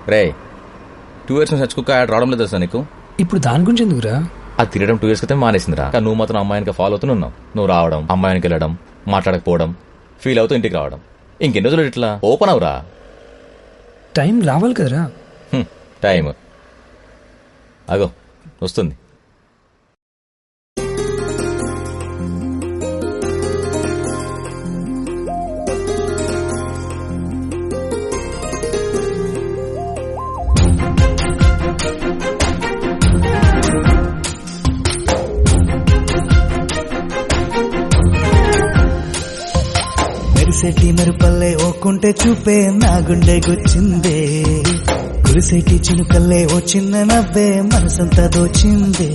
రే two years నుంచి కుక్క add రావడం లేదు తెలుసా నీకు ఇప్పుడు దాని గురించి ఎందుకురా అది తిరగడం టూ ఇయర్స్ క్రితం మానేసిందిరా కానీ నువ్వు మాత్రం అమ్మాయినికి ఫాలో అవుతూనే ఉన్నావు నువ్వు రావడం అమ్మాయినికి వెళ్ళడం మాట్లాడకపోవడం ఫీల్ అవుతూ ఇంటికి రావడం ఇంకెన్ని రోజులు ఇట్లా ఓపెన్ అవురా టైం రావాలి కదరా హ్మ్, టైం అగో వస్తుంది మెరిసేటి మెరుపల్లే ఓకుంటే చూపే నా గుండె గుచ్చిందే కురిసేటి చినుకల్లే ఓ చిన్న నవ్వే మనసంతా దోచిందే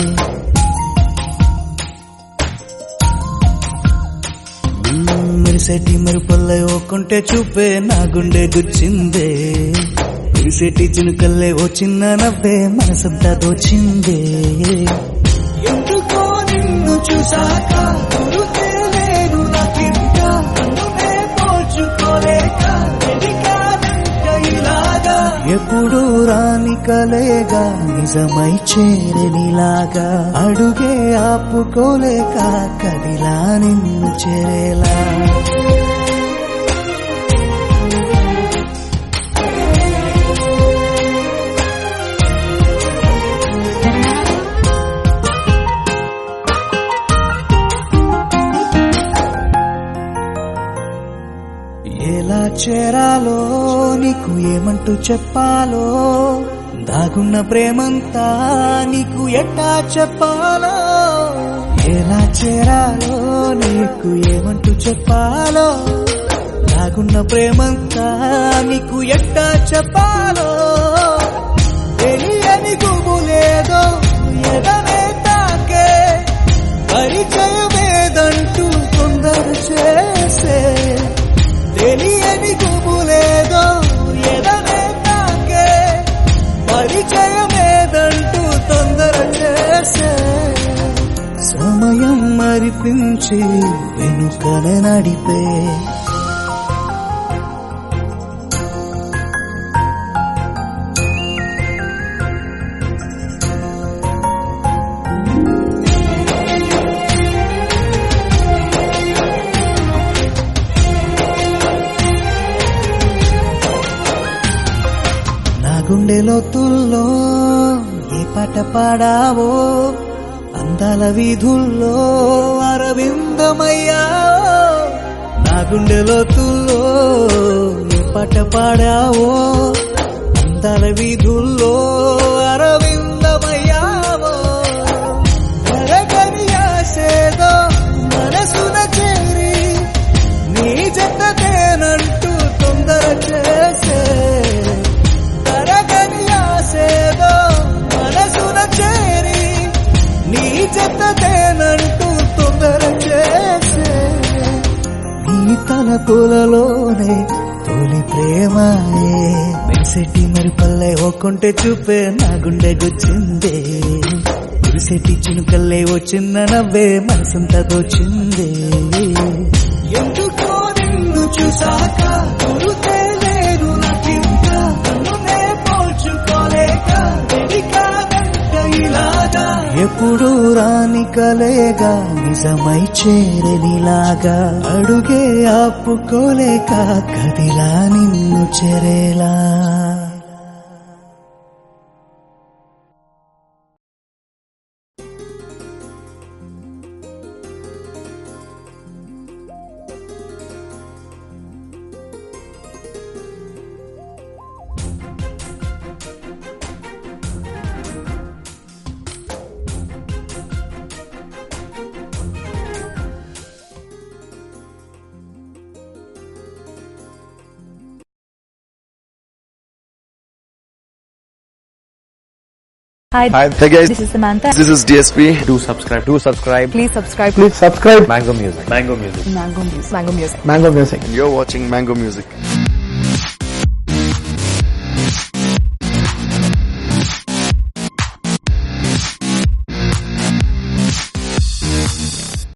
మ్మ్, మెరిసేటి మెరుపల్లే ఓకుంటే చూపే నా గుండె గుచ్చిందే కురిసేటి చినుకల్లే ఓ చిన్న నవ్వే మనసంతా దోచిందే ఎందుకో నిన్ను చూసాక గురుతే లేదు నాకింకా నన్నునే పోల్చుకోలేక వెలిగానంట ఇలాగా ఎప్పుడు రాని కలేగా నిజమై చేరనిలాగా అడుగే ఆపుకోలేక కదిలా నిన్ను చేరేలా ఎలా చేరాలో నీకు ఏమంటూ చెప్పాలో దాగున్న ప్రేమంతా నీకు ఎట్టా చెప్పాలో ఎలా చేరాలో నీకు ఏమంటూ చెప్పాలో దాగున్న ప్రేమంతా నీకు ఎట్టా చెప్పాలో తెలియని గుబులేదో ఎదనే తాకే పరిచయమేదంటూ తొందర చేసే తెలియని గుబులేదో ఎదనే తాకే పరిచయమేదంటూ తొందర చేసే సమయం మరిపించి వెనుకనే నడిపే నా గుండె లోతుల్లో ఏ పాట పాడావో అందాల వీధుల్లో అరవిందమయ్యా నా గుండె లోతుల్లో ఏ పాట పాడావో అందాల వీధుల్లో అరవిందమయ్యావో ఎరగని ఆశేదో మనసున చేరి నీ జతదేనంటూ తొందర చేసే తరగని ఆశేదో మనసున చేరి నీ జతదేనంటూ తొందర చేసే నీ తలపులలోనే తొలి ప్రేమాయే మెరిసెట్టి మెరుపల్లే ఒక్కొంటే చూపే నా గుండె గుచ్చిందే కురిసెట్టి చినుకల్లే ఓ చిన్న నవ్వే మనసంతా దోచిందే ఎందుకో నిన్ను చూసాక గురుతే లేదు నాకింకా నన్నునే పోల్చుకోలేక వెలిగానంట ఇలాగా ఎప్పుడు రాని కలేగా నిజమై చేరనిలాగా అడుగే ఆపుకోలేక కదిలా నిన్ను చెరేలా Hi, Hi, hey guys. this is Samantha. This is DSP. Do subscribe. Do subscribe. Please subscribe Please subscribe. Mango Music. Mango Music. to Mango Music. Mango Music. Mango Music. You're watching Mango Music.